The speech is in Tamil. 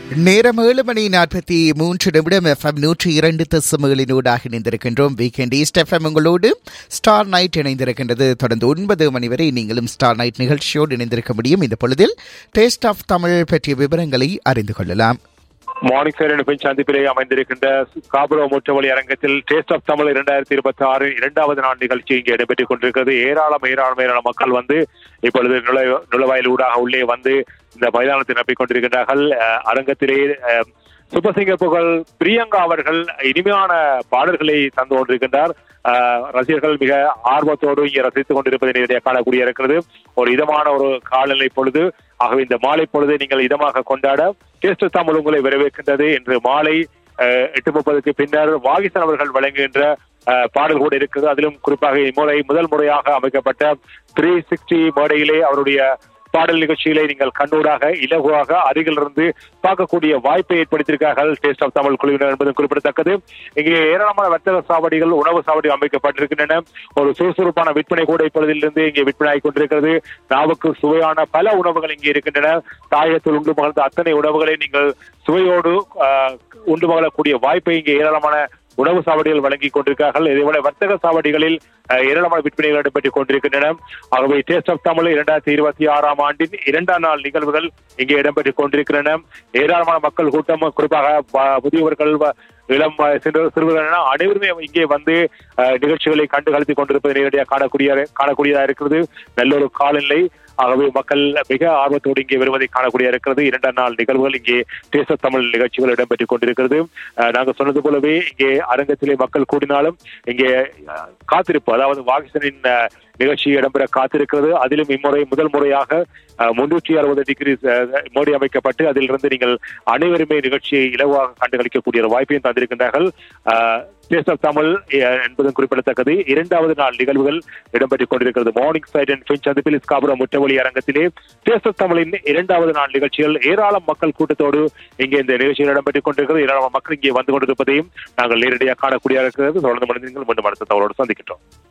நேரம் ஏழு மணி நாற்பத்தி மூன்று நிமிடம் எஃப்எம் நூற்றி இரண்டு தசமகளினூடாக இணைந்திருக்கின்றோம் வீக்கெண்ட் ஈஸ்ட் எஃப்எம் உங்களோடு ஸ்டார் நைட் இணைந்திருக்கின்றது தொடர்ந்து ஒன்பது மணி வரை நீங்களும் ஸ்டார் நைட் நிகழ்ச்சியோடு இணைந்திருக்க முடியும் இந்த பொழுதில் டேஸ்ட் ஆஃப் தமிழ் பற்றிய விவரங்களை அறிந்து கொள்ளலாம் மார்னிங் சைரன் பெண் சந்திப்பிலே அமைந்திருக்கின்ற காபுரோ முற்றவழி அரங்கத்தில் டேஸ்ட் ஆஃப் தமிழ் இரண்டாயிரத்தி இருபத்தி ஆறு இரண்டாவது நாள் நிகழ்ச்சி இங்கே இடம்பெற்றுக் கொண்டிருக்கிறது ஏராளம் ஏராளமையான மக்கள் வந்து இப்பொழுது நுழை நுழைவாயில் ஊடாக உள்ளே வந்து இந்த மைதானத்தை நம்பிக் கொண்டிருக்கின்றார்கள் அஹ், அரங்கத்திலே அஹ், சுப்பசிங்க புகழ் பிரியங்கா அவர்கள் இனிமையான பாடல்களை தந்து கொண்டிருக்கின்றார் அஹ், ரசிகர்கள் மிக ஆர்வத்தோடு இங்கே ரசித்துக் கொண்டிருப்பதை நேரடியாக காணக்கூடிய இருக்கிறது ஒரு இதமான ஒரு காலநிலை பொழுது ஆகவே இந்த மாலை பொழுதை நீங்கள் இதமாக கொண்டாட டேஸ்ட் தமிழ் உங்களை வரவேற்கின்றது இன்று மாலை அஹ், எட்டு முப்பதுக்கு பின்னர் வாகிசன் அவர்கள் வழங்குகின்ற அஹ், பாடல் கூட இருக்குது அதிலும் குறிப்பாக இம்முறை முதல் முறையாக அமைக்கப்பட்ட த்ரீ சிக்ஸ்டி மேடையிலே அவருடைய பாடல் நிகழ்ச்சிகளை நீங்கள் கண்ணூடாக இலகுவாக அருகிலிருந்து பார்க்கக்கூடிய வாய்ப்பை ஏற்படுத்தியிருக்கார்கள் டேஸ்ட் ஆஃப் தமிழ் குழுவினர் என்பதும் குறிப்பிடத்தக்கது இங்கே ஏராளமான வர்த்தக சாவடிகள் உணவு சாவடி அமைக்கப்பட்டிருக்கின்றன ஒரு சுறுசுறுப்பான விற்பனை கூட இப்பொழுதிலிருந்து இங்கே விற்பனை ஆகிக் கொண்டிருக்கிறது நாவுக்கு சுவையான பல உணவுகள் இங்கே இருக்கின்றன தாயகத்தில் உண்டு மகிழ்ந்த அத்தனை உணவுகளை நீங்கள் சுவையோடு ஆஹ், உண்டு மகிழக்கூடிய வாய்ப்பை இங்கே ஏராளமான உணவு சாவடிகள் வழங்கி கொண்டிருக்கிறார்கள் இதேபோல வர்த்தக சாவடிகளில் அஹ், ஏராளமான விற்பனைகள் இடம்பெற்றுக் கொண்டிருக்கின்றன ஆகவே டேஸ்ட் ஆஃப் தமிழ் இரண்டாயிரத்தி இருபத்தி ஆறாம் ஆண்டின் இரண்டாம் நாள் நிகழ்வுகள் இங்கே இடம்பெற்றுக் கொண்டிருக்கின்றன ஏராளமான மக்கள் கூட்டம் குறிப்பாக வ- முதியவர்கள் வ- இளம் வ- சிறு சிறுவர்கள் என அனைவருமே இங்கே வந்து அஹ், நிகழ்ச்சிகளை கண்டு கழித்துக் கொண்டிருப்பது நேரடியாக காணக்கூடிய காணக்கூடியதா இருக்கிறது நல்ல ஒரு காலநிலை ஆகவே மக்கள் மிக ஆர்வத்தோடு இங்கே வருவதை காணக்கூடிய இருக்கிறது இரண்டாம் நாள் நிகழ்வுகள் இங்கே தேச தமிழ் நிகழ்ச்சிகள் இடம்பெற்றுக் கொண்டிருக்கிறது அஹ், நாங்கள் சொன்னது போலவே இங்கே அரங்கத்திலே மக்கள் கூடினாலும் இங்கே அஹ், காத்திருப்பு அதாவது வாகிசனின் அஹ், நிகழ்ச்சி இடம்பெற காத்திருக்கிறது அதிலும் இம்முறை முதல் முறையாக அஹ், முன்னூற்றி அறுபது டிகிரி அஹ், மோடி அமைக்கப்பட்டு அதிலிருந்து நீங்கள் அனைவருமே நிகழ்ச்சியை இலவாக கண்டுகளிக்கக்கூடிய ஒரு வாய்ப்பையும் தந்திருக்கின்றார்கள் ah, taste of Tamil ah, என்பதும் குறிப்பிடத்தக்கது இரண்டாவது நாள் நிகழ்வுகள் இடம்பெற்றுக் கொண்டிருக்கிறது மார்னிங் சைட் அண்ட் பின் சந்திப்பில் காபுரம் முற்றவழி அரங்கத்திலே டேஸ்ட் ஆஃப் தமிழின் இரண்டாவது நாள் நிகழ்ச்சிகள் ஏராளம் மக்கள் கூட்டத்தோடு இங்கே இந்த நிகழ்ச்சியில் இடம்பெற்றுக் கொண்டிருக்கிறது ஏராளமான மக்கள் இங்கே வந்து கொண்டிருப்பதையும் நாங்கள் நேரடியாக காணக்கூடிய இருக்கிறது தொடர்ந்து மனிதர்கள் மீண்டும் அடுத்த தகவலோடு சந்திக்கின்றோம்